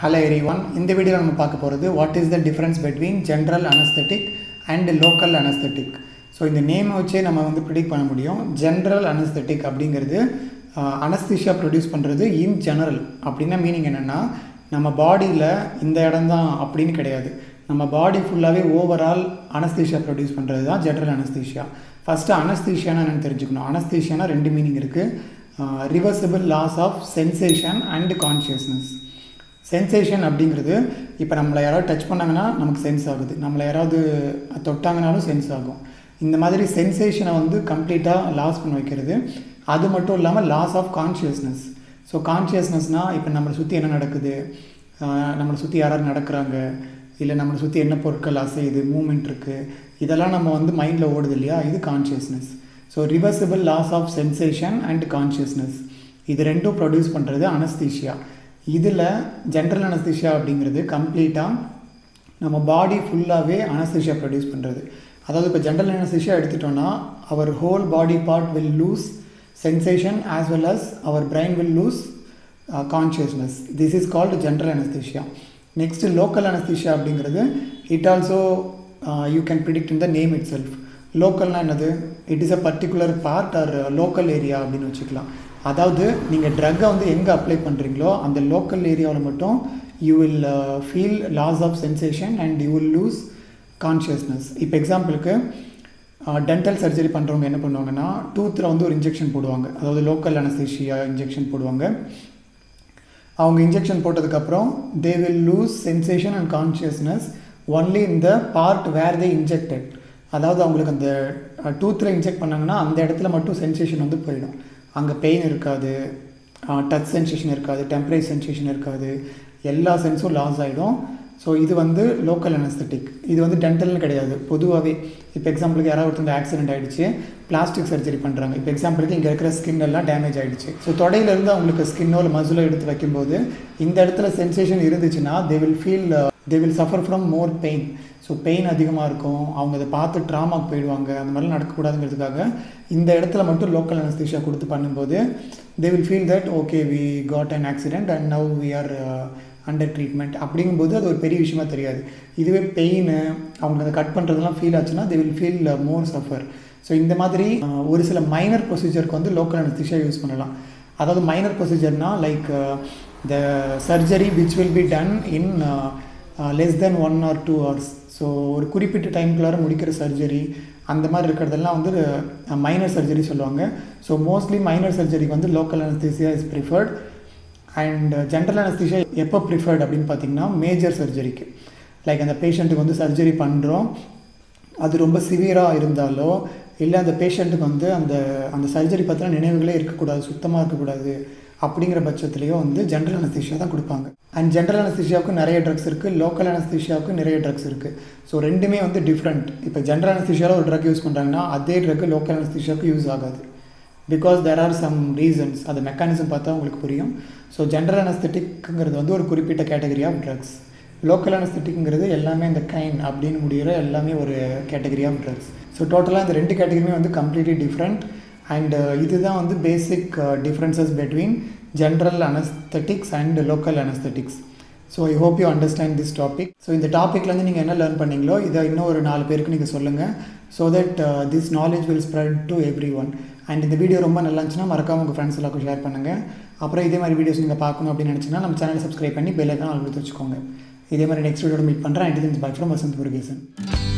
hello எரி one இந்த வீடியோவில் நம்ம பார்க்க போகிறது what is the difference between general anaesthetic and local anaesthetic so இந்த நேமை வச்சே நம்ம வந்து ப்ரிடிக் பண்ண முடியும் ஜென்ரல் அனஸ்தட்டிக் அப்படிங்கிறது அனஸ்தீஷியா ப்ரொடியூஸ் பண்ணுறது இன் ஜெனரல் அப்படின்னா மீனிங் என்னென்னா நம்ம பாடியில் இந்த இடம் தான் அப்படின்னு கிடையாது நம்ம பாடி ஃபுல்லாகவே ஓவரால் அனஸ்தீஷியா ப்ரொடியூஸ் பண்ணுறது தான் ஜென்ரல் அனஸ்தீஷியா ஃபஸ்ட்டு அனஸ்தீஷியானா என்னென்னு தெரிஞ்சுக்கணும் அனஸ்தீஷியானா ரெண்டு மீனிங் இருக்குது reversible loss of sensation and consciousness sensation அப்படிங்கிறது இப்போ நம்மளை யாராவது டச் பண்ணாங்கன்னா நமக்கு சென்ஸ் ஆகுது நம்மளை யாராவது தொட்டாங்கனாலும் சென்ஸ் ஆகும் இந்த மாதிரி சென்சேஷனை வந்து கம்ப்ளீட்டாக லாஸ் பண்ண வைக்கிறது அது மட்டும் இல்லாமல் லாஸ் ஆஃப் கான்ஷியஸ்னஸ் ஸோ கான்ஷியஸ்னஸ்னால் இப்போ நம்மளை சுற்றி என்ன நடக்குது ஆஹ் நம்மளை சுற்றி யாராவது நடக்கிறாங்க இல்லை நம்மளை சுற்றி என்ன பொருட்கள் அசையுது மூமெண்ட் இருக்குது இதெல்லாம் நம்ம வந்து மைண்டில் ஓடுது இல்லையா இது consciousness so reversible loss of sensation and consciousness இது ரெண்டும் ப்ரொடியூஸ் பண்ணுறது அனஸ்தீஷியா இதில் ஜென்ரல் அனஸ்தீஷியா அப்படிங்கிறது கம்ப்ளீட்டாக நம்ம பாடி ஃபுல்லாகவே அனஸ்தீஷியா ப்ரொடியூஸ் பண்ணுறது அதாவது இப்போ ஜென்ரல் அனஸ்தீஷியா எடுத்துட்டோன்னா our whole body part will lose sensation as well as our brain will lose consciousness this is called general anesthesia next local anesthesia அப்படிங்கிறது it also you can predict in the name itself லோக்கல்னால் என்னது it is a particular part or local area அப்படின்னு வச்சுக்கலாம் அதாவது நீங்கள் ட்ரக்கை வந்து எங்கே apply பண்ணுறீங்களோ அந்த லோக்கல் ஏரியாவில் மட்டும் you will feel loss of sensation and you will lose consciousness இப்போ எக்ஸாம்பிளுக்கு டென்டல் சர்ஜரி பண்ணுறவங்க என்ன பண்ணுவாங்கன்னா டூத்தில் வந்து ஒரு இன்ஜெக்ஷன் போடுவாங்க அதாவது லோக்கல் அனஸ்தீஷியா இன்ஜெக்ஷன் போடுவாங்க அவங்க இன்ஜெக்ஷன் போட்டதுக்கப்புறம் they will lose sensation and consciousness only இந்த பார்ட் வேர் தே இன்ஜெக்டட் அதாவது அவங்களுக்கு அந்த டூத்தில் இன்ஜெக்ட் பண்ணாங்கன்னா அந்த இடத்துல மட்டும் சென்சேஷன் வந்து போயிடும் அங்கே பெயின் இருக்காது டச் சென்சேஷன் இருக்காது டெம்பரேச்சர் சென்சேஷன் இருக்காது எல்லா சென்ஸும் லாஸ் ஆகிடும் ஸோ இது வந்து லோக்கல் அனஸ்தட்டிக் இது வந்து டென்டல்னு கிடையாது பொதுவாகவே இப்போ எக்ஸாம்பிளுக்கு யாராவது ஒருத்தங்க ஆக்சிடென்ட் ஆகிடுச்சு பிளாஸ்டிக் சர்ஜரி பண்ணுறாங்க இப்போ எக்ஸாம்பிளுக்கு இங்கே இருக்கிற ஸ்கின் எல்லாம் டேமேஜ் ஆகிடுச்சு ஸோ தொடையிலேருந்து அவங்களுக்கு ஸ்கின்னோ இல்லை மசிலோ எடுத்து வைக்கும்போது இந்த இடத்துல சென்சேஷன் இருந்துச்சுன்னா they will feel they will suffer from more pain so pain அதிகமாக இருக்கும் அவங்க அதை பார்த்து ட்ராமாக்கு போயிடுவாங்க அந்த மாதிரிலாம் நடக்கக்கூடாதுங்கிறதுக்காக இந்த இடத்துல மட்டும் லோக்கல் அனஸ்தீஷியா கொடுத்து பண்ணும்போது they will feel that okay we got an accident and now we are under treatment அப்படிங்கும்போது அது ஒரு பெரிய விஷயமா தெரியாது இதுவே பெயின் அவங்களுக்கு அதை கட் பண்ணுறதுலாம் ஃபீல் ஆச்சுன்னா they will feel more suffer so இந்த மாதிரி ஒரு சில மைனர் ப்ரொசீஜருக்கு வந்து லோக்கல் அனஸ்தீஷியா யூஸ் பண்ணலாம் அதாவது மைனர் ப்ரொசீஜர்னால் like the surgery which will be done in less than one or two hours so ஒரு குறிப்பிட்ட டைம்குள்ளார முடிக்கிற சர்ஜரி அந்த மாதிரி இருக்கிறதெல்லாம் வந்து மைனர் சர்ஜரி சொல்லுவாங்க ஸோ மோஸ்ட்லி மைனர் சர்ஜரிக்கு வந்து local anesthesia is preferred and general anesthesia எப்போ ப்ரிஃபர்ட் அப்படின்னு பார்த்தீங்கன்னா மேஜர் சர்ஜரிக்கு லைக் அந்த பேஷண்ட்டுக்கு வந்து சர்ஜரி பண்ணுறோம் அது ரொம்ப சிவியராக இருந்தாலோ இல்லை அந்த பேஷண்ட்டுக்கு வந்து அந்த அந்த சர்ஜரி பற்றின நினைவுகளே இருக்கக்கூடாது சுத்தமாக இருக்கக்கூடாது அப்படிங்கிற பட்சத்துலேயோ வந்து ஜென்ரல் அனஸ்தீஷியா தான் கொடுப்பாங்க அண்ட் ஜென்ரல் அனஸ்தீஷியாவுக்கு நிறைய ட்ரக்ஸ் இருக்குது லோக்கல் அனஸ்தீஷியாவுக்கு நிறைய ட்ரக்ஸ் இருக்குது ஸோ ரெண்டுமே வந்து டிஃப்ரெண்ட் இப்போ ஜென்ரல் அனஸ்தீஷியாவில் ஒரு ட்ரக் யூஸ் பண்ணுறாங்கன்னா அதே ட்ரக் லோக்கல் அனஸ்தீஷியாவுக்கு யூஸ் ஆகாது because there are some reasons அது மெக்கானிசம் பார்த்தா உங்களுக்கு புரியும் ஸோ ஜென்ரல் அனஸ்தட்டிக்ங்கிறது வந்து ஒரு குறிப்பிட்ட கேட்டகரி ஆஃப் ட்ரக்ஸ் லோக்கல் அனஸ்தட்டிக்ங்கிறது எல்லாமே இந்த கைன் அப்படின்னு முடிகிற எல்லாமே ஒரு கேட்டகரி ஆஃப் ட்ரக்ஸ் ஸோ டோட்டலாக இந்த ரெண்டு கேட்டகரியுமே வந்து கம்ப்ளீட்லி டிஃப்ரெண்ட் அண்ட் இதுதான் வந்து basic differences between general anesthetics and local anesthetics so I hope you understand this topic so இந்த டாப்பிக்லேருந்து நீங்கள் என்ன லேர்ன் பண்ணீங்களோ இதை இன்னும் ஒரு நாலு பேருக்கு நீங்கள் சொல்லுங்கள் so that this knowledge will spread to everyone and இந்த வீடியோ ரொம்ப நல்லா இருந்துச்சுன்னா மறக்காம உங்கள் ஃப்ரெண்ட்ஸ் எல்லாருக்கும் ஷேர் பண்ணுங்கள் அப்புறம் இதே மாதிரி வீடியோஸ் நீங்கள் பார்க்கணும் அப்படின்னு நினச்சிங்கன்னா நம்ம சேனலை சப்ஸ்கிரைப் பண்ணி பெல் ஐக்கான் ஆல் கொடுத்து வச்சுக்கோங்க இதே மாதிரி நெக்ஸ்ட் வீடியோட மீட் பண்ணுறேன் and bye from Vasanth Murugesan